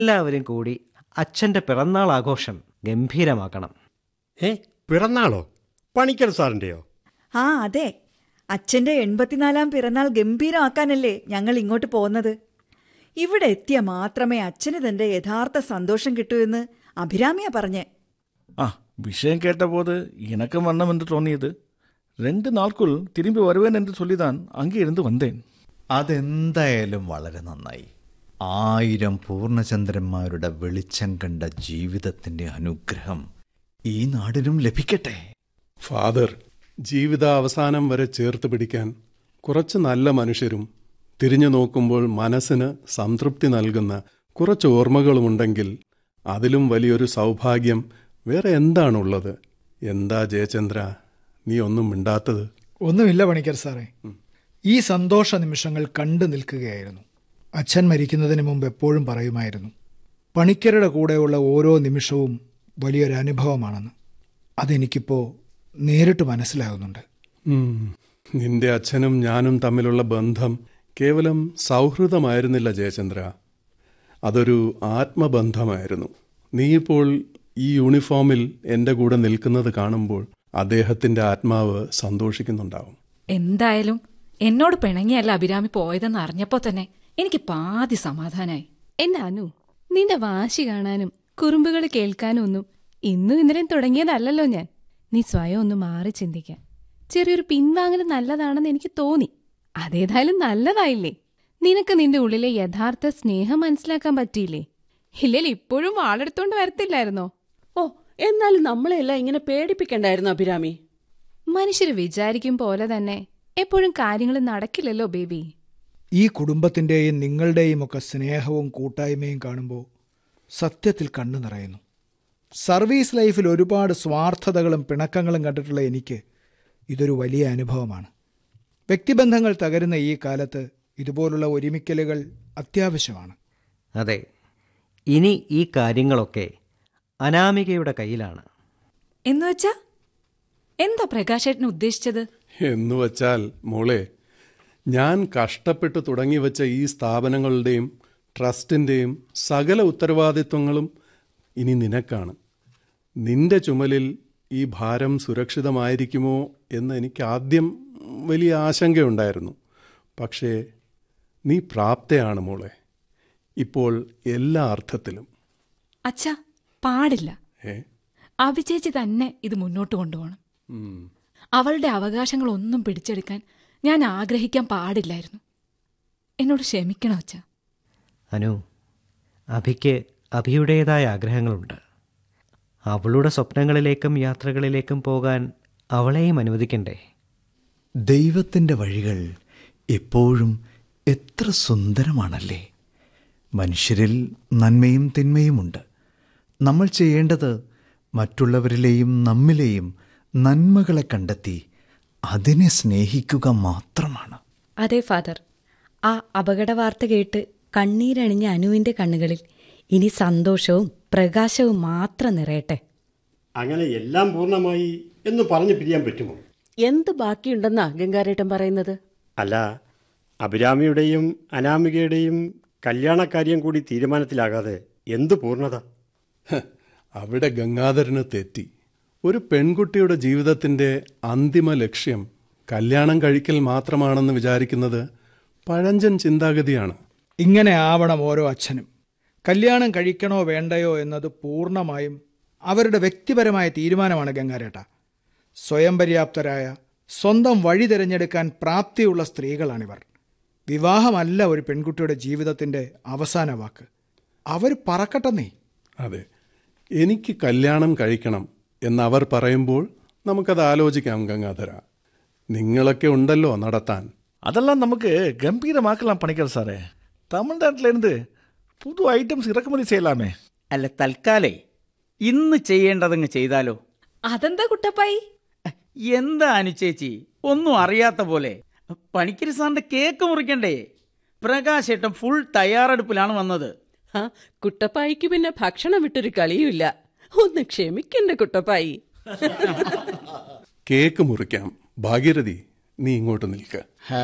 എല്ലാവരും കൂടി അച്ഛൻ്റെ പിറന്നാൾ ആഘോഷം ഗംഭീരമാക്കണം ഏ പിറന്നാളോ പണിക്കർ സാറിൻ്റെയോ ആ അതെ അച്ഛന്റെ എൺപത്തിനാലാം പിറന്നാൾ ഗംഭീരമാക്കാനല്ലേ ഞങ്ങൾ ഇങ്ങോട്ട് പോകുന്നത് ഇവിടെ എത്തിയ മാത്രമേ അച്ഛന് തന്റെ യഥാർത്ഥ സന്തോഷം കിട്ടൂ എന്ന് അഭിരാമിയ പറഞ്ഞ് ஆ விஷயம் கேட்டபோது எனக்கும் வண்ணம் என்று தோணியது ரெண்டு நாட்குள் திரும்பி வருவேன் என்று சொல்லிதான் அங்கே இருந்து வந்தேன் അതെന്തായാലും വളരെ നന്നായി ആയിരം പൂർണ്ണചന്ദ്രന്മാരുടെ വെളിച്ചം കണ്ട ജീവിതത്തിന്റെ അനുഗ്രഹം ഈ നാടിനും ലഭിക്കട്ടെ ഫാദർ ജീവിതാവസാനം വരെ ചേർത്ത് പിടിക്കാൻ കുറച്ച് നല്ല മനുഷ്യരും തിരിഞ്ഞു നോക്കുമ്പോൾ മനസ്സിന് സംതൃപ്തി നൽകുന്ന കുറച്ച് ഓർമ്മകളുമുണ്ടെങ്കിൽ അതിലും വലിയൊരു സൗഭാഗ്യം വേറെ എന്താണുള്ളത് എന്താ ജയചന്ദ്ര നീ ഒന്നും മിണ്ടാത്തത് ഒന്നുമില്ല പണിക്കർ സാറേ ഈ സന്തോഷ നിമിഷങ്ങൾ കണ്ടു നിൽക്കുകയായിരുന്നു അച്ഛൻ മരിക്കുന്നതിന് മുമ്പ് എപ്പോഴും പറയുമായിരുന്നു പണിക്കരുടെ കൂടെയുള്ള ഓരോ നിമിഷവും വലിയൊരു അനുഭവമാണെന്ന് അതെനിക്കിപ്പോൾ നേരിട്ട് മനസ്സിലാകുന്നുണ്ട് ഉം. നിന്റെ അച്ഛനും ഞാനും തമ്മിലുള്ള ബന്ധം കേവലം സൗഹൃദമായിരുന്നില്ല ജയചന്ദ്ര അതൊരു ആത്മബന്ധമായിരുന്നു നീ ഇപ്പോൾ ഈ യൂണിഫോമിൽ എൻ്റെ കൂടെ നിൽക്കുന്നത് കാണുമ്പോൾ അദ്ദേഹത്തിൻ്റെ ആത്മാവ് സന്തോഷിക്കുന്നുണ്ടാവും എന്തായാലും എന്നോട് പിണങ്ങിയല്ല അഭിരാമി പോയതെന്ന് അറിഞ്ഞപ്പോ തന്നെ എനിക്ക് പാതി സമാധാനായി എന്റെ അനു നിന്റെ വാശി കാണാനും കുറുമ്പുകൾ കേൾക്കാനും ഒന്നും ഇന്നും ഇന്നലെയും തുടങ്ങിയതല്ലല്ലോ ഞാൻ നീ സ്വയം ഒന്ന് മാറി ചിന്തിക്കാൻ ചെറിയൊരു പിൻവാങ്ങൽ നല്ലതാണെന്ന് എനിക്ക് തോന്നി അതേതായാലും നല്ലതായില്ലേ നിനക്ക് നിന്റെ ഉള്ളിലെ യഥാർത്ഥ സ്നേഹം മനസ്സിലാക്കാൻ പറ്റിയില്ലേ ഇല്ലെങ്കിൽ ഇപ്പോഴും വാളെടുത്തോണ്ട് വരത്തില്ലായിരുന്നോ ഓ എന്നാലും നമ്മളെല്ലാം ഇങ്ങനെ പേടിപ്പിക്കണ്ടായിരുന്നു അഭിരാമി മനുഷ്യര് വിചാരിക്കും പോലെ തന്നെ എപ്പോഴും കാര്യങ്ങൾ നടക്കില്ലല്ലോ ബേബി ഈ കുടുംബത്തിൻ്റെയും നിങ്ങളുടെയും ഒക്കെ സ്നേഹവും കൂട്ടായ്മയും കാണുമ്പോൾ സത്യത്തിൽ കണ്ണു നിറയുന്നു സർവീസ് ലൈഫിൽ ഒരുപാട് സ്വാർത്ഥതകളും പിണക്കങ്ങളും കണ്ടിട്ടുള്ള എനിക്ക് ഇതൊരു വലിയ അനുഭവമാണ് വ്യക്തിബന്ധങ്ങൾ തകരുന്ന ഈ കാലത്ത് ഇതുപോലുള്ള ഒരുമിക്കലുകൾ അത്യാവശ്യമാണ് അതെ ഇനി ഈ കാര്യങ്ങളൊക്കെ അനാമികയുടെ കയ്യിലാണ് എന്നുവെച്ചാ എന്താ പ്രകാശേട്ടൻ ഉദ്ദേശിച്ചത് എന്ന് വച്ചാൽ മോളെ ഞാൻ കഷ്ടപ്പെട്ട് തുടങ്ങിവെച്ച ഈ സ്ഥാപനങ്ങളുടെയും ട്രസ്റ്റിൻ്റെയും സകല ഉത്തരവാദിത്വങ്ങളും ഇനി നിനക്കാണ് നിന്റെ ചുമലിൽ ഈ ഭാരം സുരക്ഷിതമായിരിക്കുമോ എന്ന് എനിക്ക് ആദ്യം വലിയ ആശങ്കയുണ്ടായിരുന്നു പക്ഷേ നീ പ്രാപ്തയാണ് മോളെ ഇപ്പോൾ എല്ലാ അർത്ഥത്തിലും അച്ഛാ പാടില്ല ഏ അഭിചേച്ചി തന്നെ ഇത് മുന്നോട്ട് കൊണ്ടുപോകണം ഉം. അവളുടെ അവകാശങ്ങളൊന്നും പിടിച്ചെടുക്കാൻ ഞാൻ ആഗ്രഹിക്കാൻ പാടില്ലായിരുന്നു എന്നോട് ക്ഷമിക്കണം അച്ഛാ അനു അഭിക്ക് അഭിയുടേതായ ആഗ്രഹങ്ങളുണ്ട് അവളുടെ സ്വപ്നങ്ങളിലേക്കും യാത്രകളിലേക്കും പോകാൻ അവളെയും അനുവദിക്കണ്ടേ ദൈവത്തിൻ്റെ വഴികൾ എപ്പോഴും എത്ര സുന്ദരമാണല്ലേ മനുഷ്യരിൽ നന്മയും തിന്മയുമുണ്ട് നമ്മൾ ചെയ്യേണ്ടത് മറ്റുള്ളവരിലെയും നമ്മിലെയും നന്മകളെ കണ്ടെത്തി അതിനെ സ്നേഹിക്കുക മാത്രമാണ് അതെ ഫാദർ ആ അപകട വാർത്ത കേട്ട് കണ്ണീരണിഞ്ഞ അനുവിന്റെ കണ്ണുകളിൽ ഇനി സന്തോഷവും പ്രകാശവും മാത്രം നിറയട്ടെ അങ്ങനെ എല്ലാം പൂർണ്ണമായി എന്ന് പറഞ്ഞു പിരിയാൻ പറ്റുമോ എന്ത് ബാക്കിയുണ്ടെന്നാ ഗംഗാരേട്ടൻ പറയുന്നത് അല്ല അഭിരാമിയുടെയും അനാമികയുടെയും കല്യാണക്കാര്യം കൂടി തീരുമാനത്തിലാകാതെ എന്ത് പൂർണ്ണത ഹ, അവിടെ ഗംഗാധരന് തെറ്റി ഒരു പെൺകുട്ടിയുടെ ജീവിതത്തിന്റെ അന്തിമ ലക്ഷ്യം കല്യാണം കഴിക്കൽ മാത്രമാണെന്ന് വിചാരിക്കുന്നത് പഴഞ്ചൻ ചിന്താഗതിയാണ് ഇങ്ങനെ ആവണം ഓരോ അച്ഛനും കല്യാണം കഴിക്കണോ വേണ്ടയോ എന്നത് പൂർണ്ണമായും അവരുടെ വ്യക്തിപരമായ തീരുമാനമാണ് ഗംഗാരേട്ട സ്വയം പര്യാപ്തരായ സ്വന്തം വഴി തിരഞ്ഞെടുക്കാൻ പ്രാപ്തിയുള്ള സ്ത്രീകളാണിവർ വിവാഹമല്ല ഒരു പെൺകുട്ടിയുടെ ജീവിതത്തിന്റെ അവസാന വാക്ക് അവർ പറക്കട്ടെന്നേ അതെ എനിക്ക് കല്യാണം കഴിക്കണം എന്നവർ പറയുമ്പോൾ നമുക്കത് ആലോചിക്കാം ഗംഗാധര നിങ്ങളൊക്കെ ഉണ്ടല്ലോ നടത്താൻ அதெல்லாம் நமக்கு கம்பீரமாக்கலாம் பணிக்கர் சாரே தமிழ்நாட்டில இருந்து புது ஐட்டம்ஸ் இறக்குமதி செய்யலாமே അല്ല തൽക്കാലേ ഇന്ന് ചെയ്യേണ്ടതങ്ങ് ചെയ്താലോ അതെന്താ കുട്ടപ്പായി എന്താ അനുചേച്ചി ഒന്നും അറിയാത്ത പോലെ പണിക്കരി സാറിന്റെ കേക്ക് മുറിക്കണ്ടേ പ്രകാശേട്ടൻ ഫുൾ തയ്യാറെടുപ്പിലാണ് വന്നത് ആ കുട്ടപ്പായിക്ക് പിന്നെ ഭക്ഷണം വിട്ടൊരു കളിയുമില്ല ഒന്ന് ക്ഷമിക്കണ്ട കുട്ടപ്പായി കേക്ക് മുറിക്കാം ഭാഗീരഥി നീ ഇങ്ങോട്ട് നിൽക്ക്